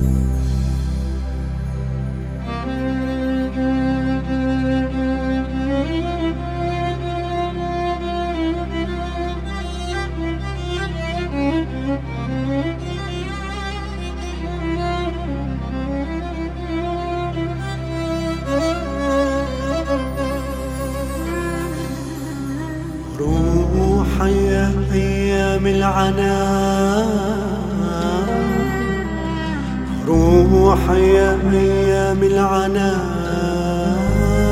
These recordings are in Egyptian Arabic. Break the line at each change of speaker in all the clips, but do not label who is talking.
روحي أيام العناء روحي أيام العناء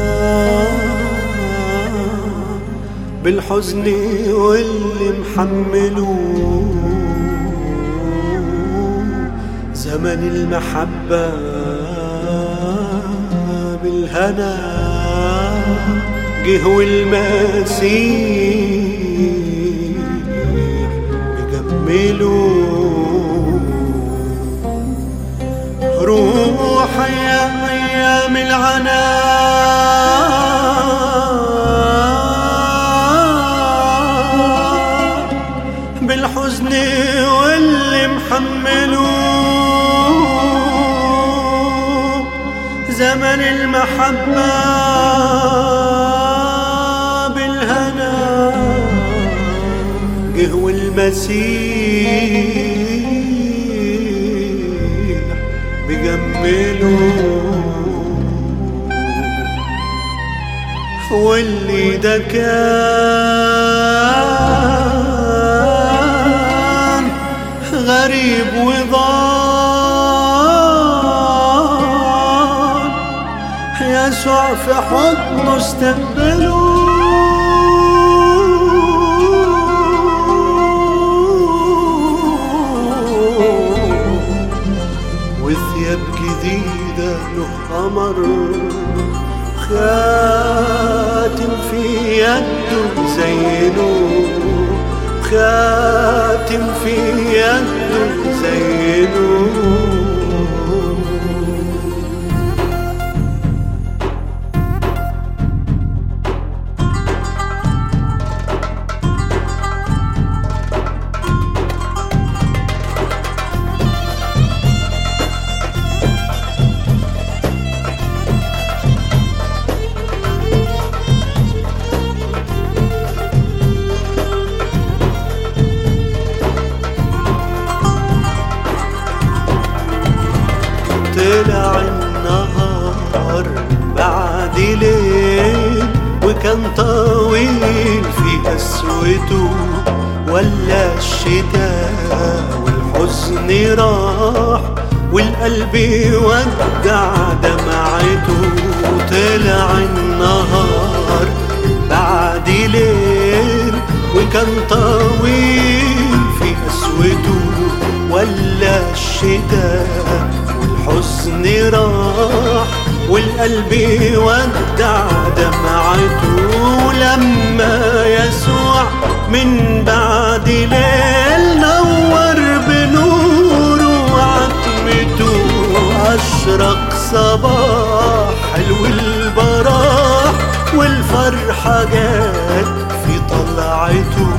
بالحزن واللي محمله زمن المحبة بالهنا جه والمسيح بجمله روح يا ايام العناء بالحزن واللي محمله زمن المحبة بالهنا جه والمسيح بجمله واللي ده كان غريب وضال يسوع في حضنه استقبله وثياب جديدة له قمر خاتم في يده زينه خاتم في يده زينه طلع النهار بعد ليل وكان طويل في قسوته ولا الشتاء والحزن راح والقلب ودع دمعته طلع النهار بعد ليل وكان طويل في قسوته ولا الشتاء والحزن راح والقلب ودع دمعته لما يسوع من بعد ليل نور بنوره وعتمته أشرق صباح حلو البراح والفرحة جات في طلعته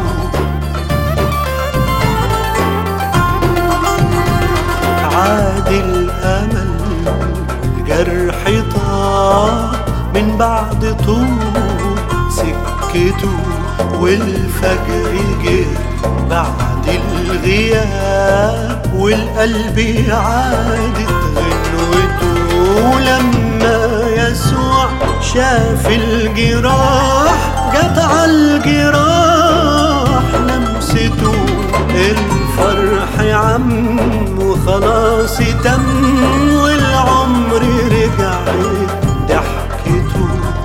عاد الأمل الجرح طار من بعد طول سكته والفجر جه بعد الغياب والقلب عادت غنوته لما يسوع شاف الجراح جت عالجراح لمسته الفرح عم وخلاص تم والعمر رجعت ضحكته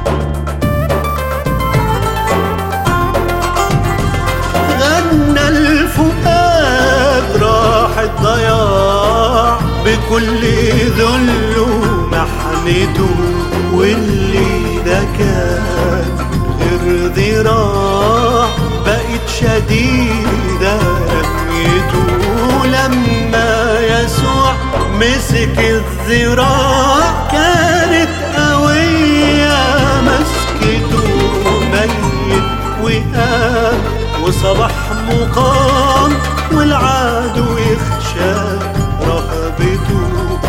غنى الفؤاد راح الضياع بكل ذل ومحنته واللي ده كان غير ذراع بقت شديدة رميته لما يسوع مسك الذراع كانت قوية مسكته ميت وقام وصبح مقام والعدو يخشى رهبته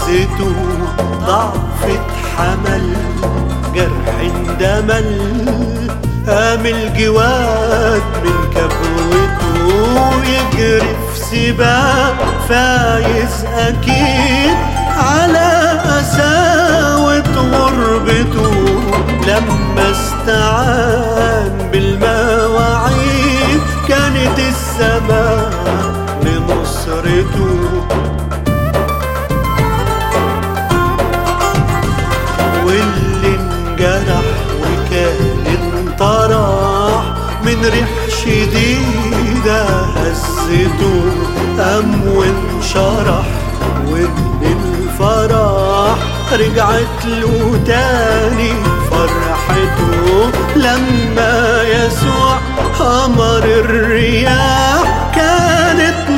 هزته ضعف اتحمل جرح اندمل قام الجواد من كبوته يجري في سباق فايز اكيد على قساوة غربته لما استعان بالمواعيد كانت السماء لنصرته واللي انجرح وكان انطرح من ريح شديدة هزته قام وانشرح وابن الفرح رجعت له تاني فرحته لما يسوع أمر الرياح كانت